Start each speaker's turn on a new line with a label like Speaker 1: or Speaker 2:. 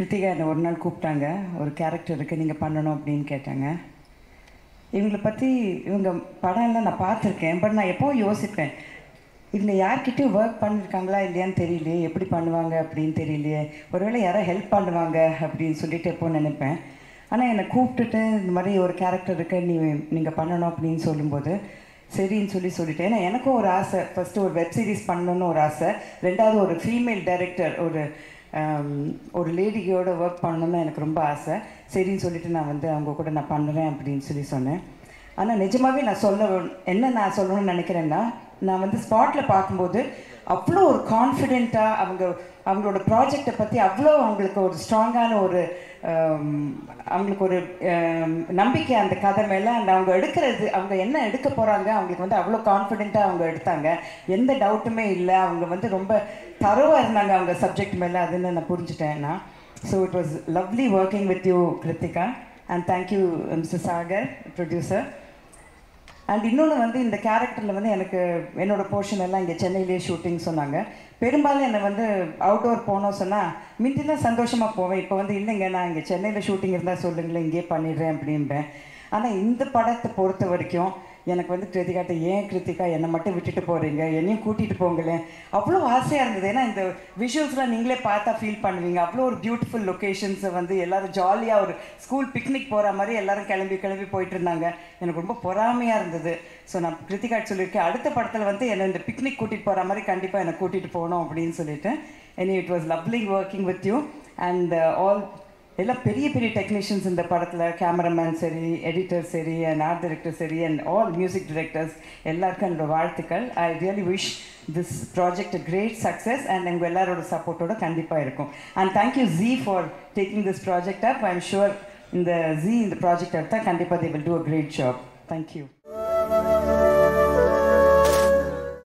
Speaker 1: கிருத்திகா என்னை ஒரு நாள் கூப்பிட்டாங்க ஒரு கேரக்டர் இருக்குது நீங்கள் பண்ணணும் அப்படின்னு கேட்டாங்க இவங்களை பற்றி இவங்க படம்லாம் நான் பார்த்துருக்கேன் பட் நான் எப்போ யோசிப்பேன் இவங்க யார்கிட்டயும் ஒர்க் பண்ணியிருக்காங்களா இல்லையான்னு தெரியலையே எப்படி பண்ணுவாங்க அப்படின்னு தெரியலையே ஒருவேளை யாரோ ஹெல்ப் பண்ணுவாங்க அப்படின்னு சொல்லிட்டு எப்போ நினைப்பேன் ஆனால் என்னை கூப்பிட்டுட்டு இந்த மாதிரி ஒரு கேரக்டர் இருக்கு நீ நீங்கள் பண்ணணும் அப்படின்னு சொல்லும்போது சரின்னு சொல்லி சொல்லிட்டேன் ஏன்னா எனக்கும் ஒரு ஆசை ஃபஸ்ட்டு ஒரு வெப் சீரிஸ் பண்ணணும்னு ஒரு ஆசை ரெண்டாவது ஒரு ஃபீமேல் டைரக்டர் ஒரு ஆம், ஒரு லேடியோட ஒர்க் பண்ணணும்னு எனக்கு ரொம்ப ஆசை சரின்னு சொல்லிட்டு நான் வந்து அவங்க கூட நான் பண்ணுறேன் அப்படின்னு சொல்லி சொன்னேன் ஆனால் நிஜமாவே நான் சொல்ல என்ன நான் சொல்லணும்னு நினைக்கிறேன்னா நான் வந்து ஸ்பாட்டில் பார்க்கும்போது அவ்வளோ ஒரு கான்ஃபிடெண்ட்டாக அவங்க அவங்களோட ப்ராஜெக்டை பற்றி அவ்வளோ அவங்களுக்கு ஒரு ஸ்ட்ராங்கான ஒரு ஆம், அவங்களுக்கு ஒரு ஆம், நம்பிக்கை அந்த கதை மேலே அண்ட் அவங்க எடுக்கிறது அவங்க என்ன எடுக்க போகிறாங்க அவங்களுக்கு வந்து அவ்வளோ கான்ஃபிடெண்ட்டாக அவங்க எடுத்தாங்க எந்த டவுட்டுமே இல்லை அவங்க வந்து ரொம்ப தரவாக இருந்தாங்க அவங்க சப்ஜெக்ட் மேலே அதுன்னு நான் புரிஞ்சுட்டேன்னா so it was lovely working with you Kiruthika and thank you mister Sagar producer and இன்னொன்று வந்து இந்த கேரக்டரில் வந்து எனக்கு என்னோட போர்ஷன் எல்லாம் இங்கே சென்னையிலேயே ஷூட்டிங் சொன்னாங்க பெரும்பாலும் என்னை வந்து அவுட்டோர் போனோம் சொன்னால் முந்திலாம் சந்தோஷமாக போவேன் இப்போ வந்து இல்லைங்க நான் இங்கே சென்னையில் ஷூட்டிங் இருந்தால் சொல்லுங்களேன் இங்கேயே பண்ணிடுறேன் அப்படிம்பேன் ஆனால் இந்த படத்தை பொறுத்த வரைக்கும் எனக்கு வந்து கிருத்திகாட்ட ஏன் கிருத்திகா என்னை மட்டும் விட்டுட்டு போகிறீங்க என்னையும் கூட்டிகிட்டு போங்களேன் அவ்வளோ ஆசையாக இருந்தது ஏன்னா இந்த விஷுவல்ஸ்லாம் நீங்களே பார்த்தா ஃபீல் பண்ணுவீங்க அவ்வளோ ஒரு பியூட்டிஃபுல் லொக்கேஷன்ஸை வந்து எல்லாரும் ஜாலியாக ஒரு ஸ்கூல் பிக்னிக் போகிற மாதிரி எல்லாரும் கிளம்பி கிளம்பி போயிட்டு இருந்தாங்க எனக்கு ரொம்ப பொறாமையாக இருந்தது ஸோ நான் கிருத்திகா சொல்லியிருக்கேன் அடுத்த படத்தில் வந்து என்னை இந்த பிக்னிக் கூட்டிகிட்டு போகிற மாதிரி கண்டிப்பாக என்னை கூட்டிகிட்டு போகணும் அப்படின்னு சொல்லிட்டு any it was loving working with you and all எல்லாம் பெரிய பெரிய டெக்னீஷியன்ஸ் இந்த படத்தில் கேமராமேன் சரி எடிட்டர் சரி அண்ட் ஆர்ட் டைரக்டர் சரி அண்ட் ஆல் மியூசிக் டிரெக்டர்ஸ் எல்லாருக்கும் என்னோட வாழ்த்துக்கள் I really wish this project great success and எங்கள் எல்லாரோட சப்போர்ட்டோட கண்டிப்பாக இருக்கும் and thank you ji for taking this project up I am sure இந்த ஜி இந்த ப்ராஜெக்ட் எடுத்தால் கண்டிப்பாக they will do a great job thank you